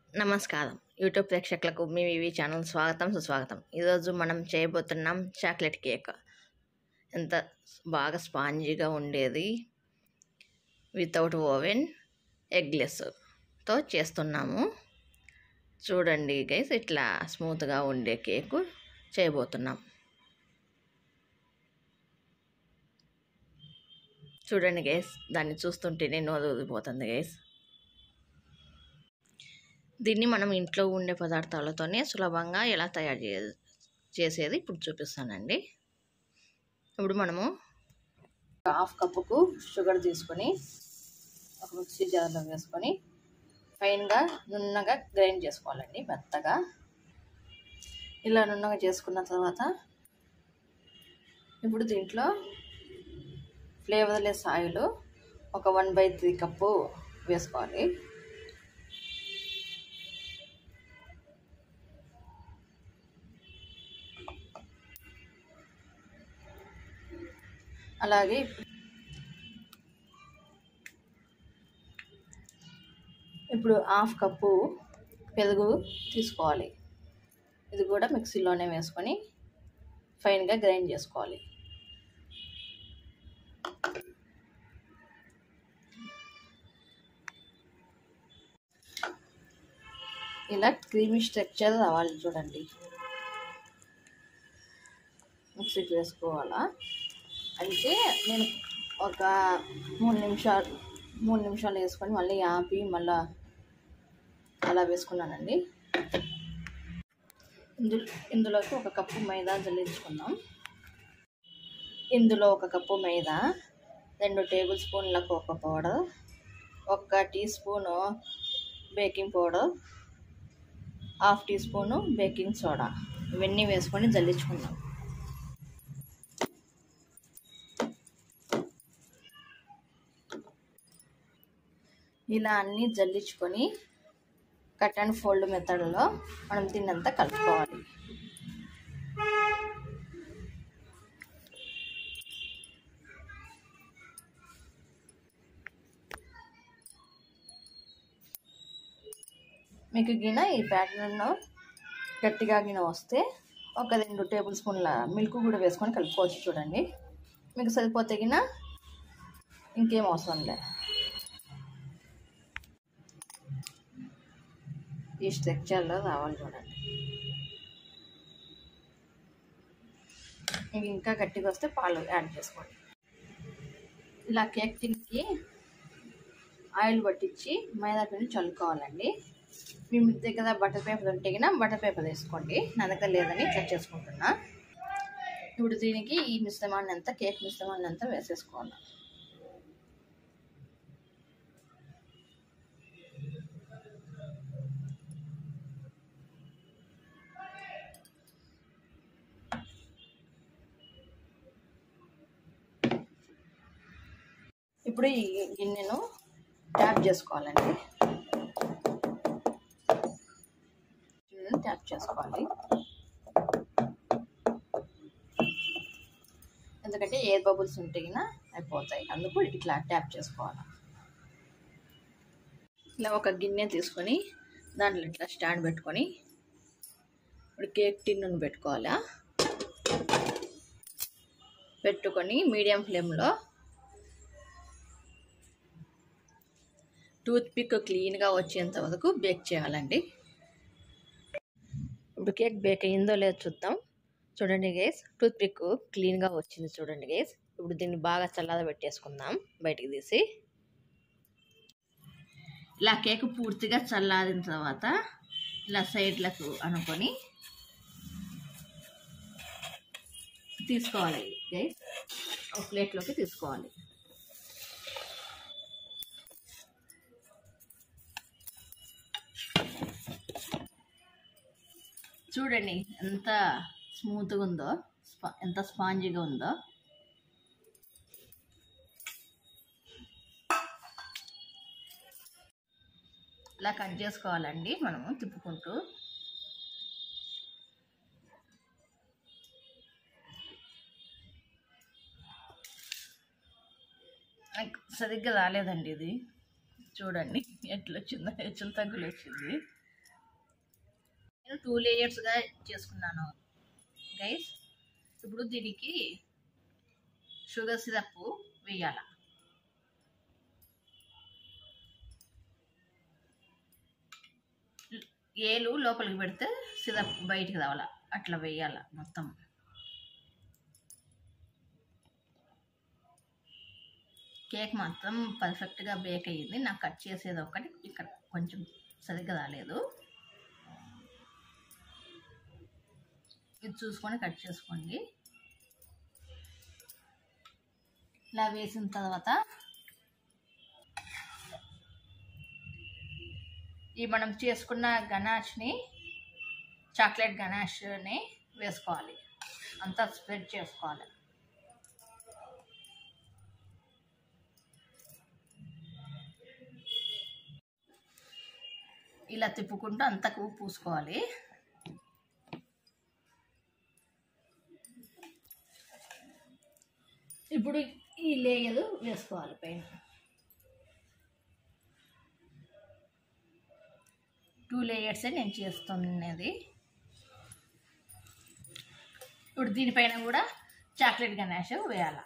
నమస్కారం యూట్యూబ్ ప్రేక్షకులకు మీ వివి ఛానల్ స్వాగతం సుస్వాగతం ఈరోజు మనం చేయబోతున్నాం చాక్లెట్ కేక్ ఎంత బాగా స్పాంజీగా ఉండేది వితౌట్ ఓవెన్ ఎగ్లెస్తో చేస్తున్నాము చూడండి గైస్ ఇట్లా స్మూత్గా ఉండే కేకు చేయబోతున్నాం చూడండి గైస్ దాన్ని చూస్తుంటేనే నోరు ఊరిపోతుంది గైస్ దీన్ని మనం ఇంట్లో ఉండే పదార్థాలతోనే సులభంగా ఎలా తయారు చే చేసేది ఇప్పుడు చూపిస్తానండి ఇప్పుడు మనము హాఫ్ కప్పుకు షుగర్ తీసుకొని ఒక మిక్సీ జార్లో వేసుకొని ఫైన్గా నున్నగా గ్రైండ్ చేసుకోవాలండి మెత్తగా ఇలా నున్నగా చేసుకున్న తర్వాత ఇప్పుడు దీంట్లో ఫ్లేవర్లెస్ ఆయిల్ ఒక వన్ బై త్రీ కప్పు వేసుకోవాలి అలాగే ఇప్పుడు హాఫ్ కప్పు పెరుగు తీసుకోవాలి ఇది కూడా మిక్సీలోనే వేసుకొని ఫైన్గా గ్రైండ్ చేసుకోవాలి ఇలా క్రీమీ స్ట్రక్చర్ రావాలి చూడండి మిక్సీకి వేసుకోవాలా అంటే నేను ఒక మూడు నిమిషాలు మూడు నిమిషాలు వేసుకొని మళ్ళీ ఆపి మళ్ళా అలా వేసుకున్నానండి ఇందులో ఇందులోకి ఒక కప్పు మైదా జల్లించుకుందాం ఇందులో ఒక కప్పు మైదా రెండు టేబుల్ స్పూన్ల కోకో పౌడర్ ఒక teaspoon baking powder half teaspoon baking soda ఇవన్నీ వేసుకొని జల్లించుకుందాం ఇలా అన్నీ జల్లించుకొని కట్ అండ్ ఫోల్డ్ మెథడ్లో మనం దీన్నంతా కలుపుకోవాలి మీకు గిన ఈ ప్యాటర్న్ గట్టిగా గిన వస్తే ఒక రెండు టేబుల్ స్పూన్ల మిల్క్ కూడా వేసుకొని కలుపుకోవచ్చు చూడండి మీకు సరిపోతే గిన ఇంకేం అవసరం లేదు ఈ స్ట్రక్చర్లో రావాలి చూడండి మీకు ఇంకా గట్టిగా వస్తే పాలు యాడ్ చేసుకోండి ఇలా కేక్ టిన్కి ఆయిల్ పట్టించి మైదా పిండి చల్లుకోవాలండి మీ దగ్గర బటర్ పేపర్ ఉంటే కన్నా బటర్ పేపర్ వేసుకోండి నా దగ్గర లేదని ఇట్లా చేసుకుంటున్నా ఇప్పుడు దీనికి ఈ మిశ్రమాన్ని అంతా కేక్ మిశ్రమాన్ని అంతా వేసేసుకోవాలి ఇప్పుడు ఈ గిన్నెను ట్యాప్ చేసుకోవాలండి ట్యాప్ చేసుకోవాలి ఎందుకంటే ఎయిర్ బబుల్స్ ఉంటే అయిపోతాయి అందుకు ఇట్లా ట్యాప్ చేసుకోవాలి ఇలా ఒక గిన్నె తీసుకొని దాంట్లో ఇట్లా స్టాండ్ పెట్టుకొని ఇప్పుడు కేక్ టిన్నును పెట్టుకోవాలా పెట్టుకొని మీడియం ఫ్లేమ్లో టూత్ పిక్ క్లీన్గా వచ్చేంత వరకు బేక్ చేయాలండి ఇప్పుడు కేక్ బేక్ అయ్యిందో లేదో చూద్దాం చూడండి గేస్ టూత్ పిక్ క్లీన్గా వచ్చింది చూడండి గేస్ ఇప్పుడు దీన్ని బాగా చల్లగా పెట్టేసుకుందాం బయటికి తీసి ఇలా కేక్ పూర్తిగా చల్లారిన తర్వాత ఇలా సైడ్లకు అనుకొని తీసుకోవాలి గైస్ ఒక ప్లేట్లోకి తీసుకోవాలి చూడండి ఎంత స్మూత్గా ఉందో స్పా ఎంత స్పాంజీగా ఉందో ఇలా కట్ చేసుకోవాలండి మనము తిప్పుకుంటూ సరిగ్గా రాలేదండి ఇది చూడండి ఎట్లా వచ్చిందో హెచ్చులు తగ్గులు వచ్చింది నేను టూ లేయర్స్గా చేసుకున్నాను గైస్ ఇప్పుడు దీనికి షుగర్ సిరప్ వేయాల ఏలు లోపలికి పెడితే సిరప్ బయటికి రావాల అట్లా వేయాల మొత్తం కేక్ మాత్రం పర్ఫెక్ట్గా బేక్ అయ్యింది నాకు కట్ చేసేది ఒకటి ఇక్కడ కొంచెం సరిగ్గా రాలేదు ఇది చూసుకొని కట్ చేసుకోండి ఇలా వేసిన తర్వాత ఈ మనం చేసుకున్న గనాష్ని చాక్లెట్ గనాష్ని వేసుకోవాలి అంతా స్ప్రెడ్ చేసుకోవాలి ఇలా తిప్పుకుంటూ అంతకు పూసుకోవాలి ఇప్పుడు ఈ లేయర్ వేసుకోవాలి పైన టూ లేయర్సే నేను చేస్తున్నది ఇప్పుడు దీనిపైన కూడా చాక్లెట్ గణేష్ వేయాల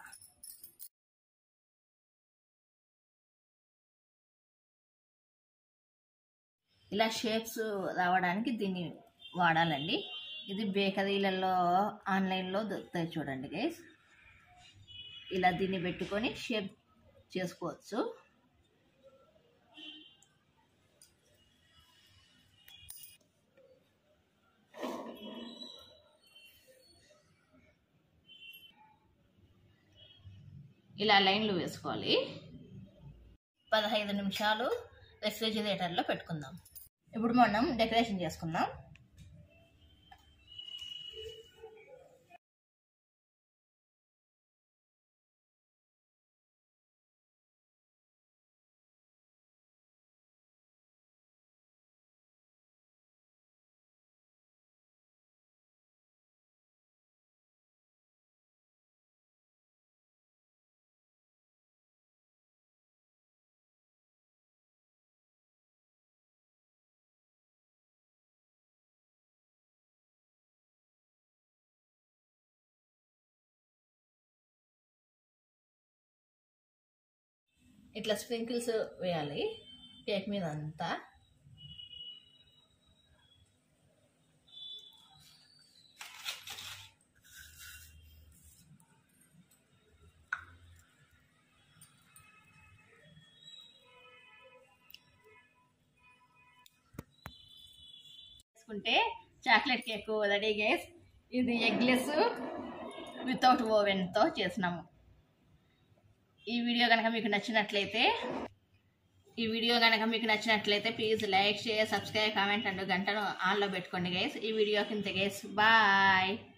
ఇలా షేప్స్ రావడానికి దీన్ని వాడాలండి ఇది బేకరీలలో ఆన్లైన్లో దొరుకుతాయి చూడండి గైస్ ఇలా దీన్ని పెట్టుకొని షేప్ చేసుకోవచ్చు ఇలా లైన్లు వేసుకోవాలి పదహైదు నిమిషాలు రెఫ్రిజిరేటర్లో పెట్టుకుందాం ఇప్పుడు మనం డెకరేషన్ చేసుకుందాం ఇట్లా స్ప్రింకిల్స్ వేయాలి కేక్ మీద అంతా వేసుకుంటే చాక్లెట్ కేక్ రెడీ గైస్ ఇది ఎగ్లెస్ వితౌట్ ఓవెన్తో చేసినాము ఈ వీడియో కనుక మీకు నచ్చినట్లయితే ఈ వీడియో కనుక మీకు నచ్చినట్లయితే please like share subscribe comment and గంటను ఆన్లో పెట్టుకోండి గైస్ ఈ వీడియో కింద గైస్ బాయ్